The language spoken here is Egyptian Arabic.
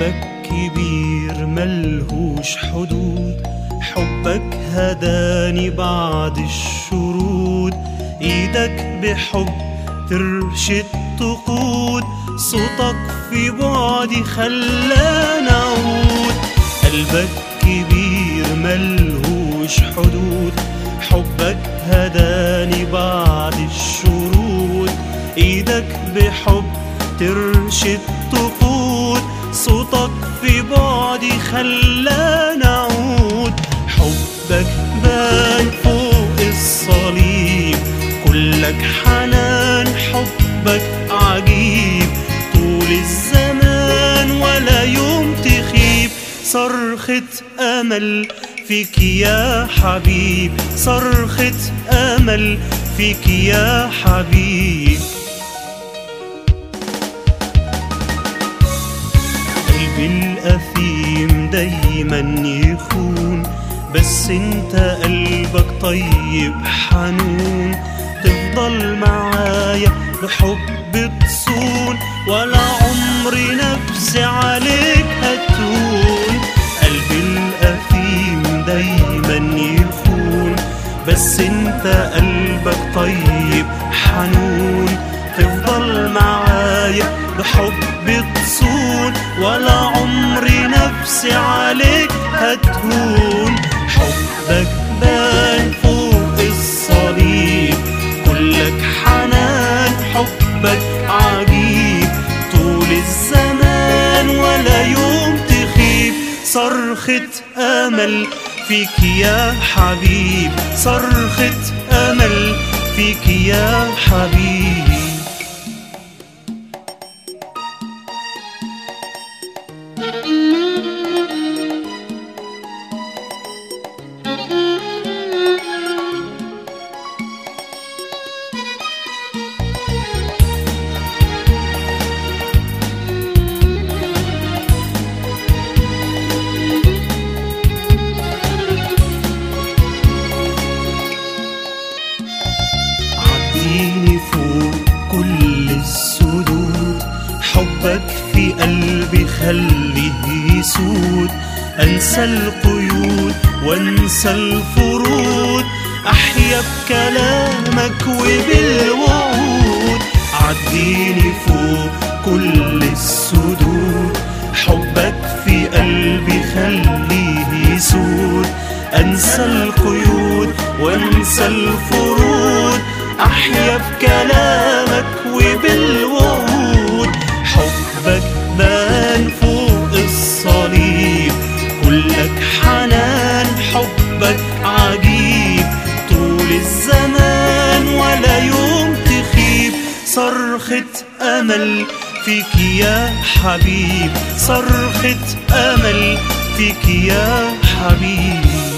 حبك كبير ملهوش حدود حبك هداني بعد الشرود ايدك بحب ترشد تقود صوتك في بعدي خلاني اعود قلبك كبير ملهوش حدود حبك هداني بعد الشرود ايدك بحب ترشد تقود صوتك في بعدي خلاني اعود حبك بان فوق الصليب كلك حنان حبك عجيب طول الزمان ولا يوم تخيب صرخة أمل فيك يا حبيب صرخة أمل فيك يا حبيب قلبي الأثيم دايما يخون بس انت قلبك طيب حنون تفضل معايا بحب تصون ولا عمري نفسي عليك هتون قلبي الأثيم دايما يخون بس انت قلبك طيب حنون تفضل معايا بحب تصون ولا عمري نفسي عليك هتهون حبك بان فوق الصليب كلك حنان حبك عجيب طول الزمان ولا يوم تخيب صرخة أمل فيك يا حبيب صرخة أمل فيك يا حبيب عديني فوق كل السدود حبك في قلبي خليه يسود انسى القيود وانسى الفروض احيا بكلامك وبالوعود عديني فوق كل السدود حبك في قلبي خليه يسود انسى القيود وانسى الفروض احيا بكلامك وبالوعود حبك بان فوق الصليب كلك حنان حبك عجيب طول الزمان ولا يوم تخيب صرخة أمل فيك يا حبيب صرخة أمل فيك يا حبيب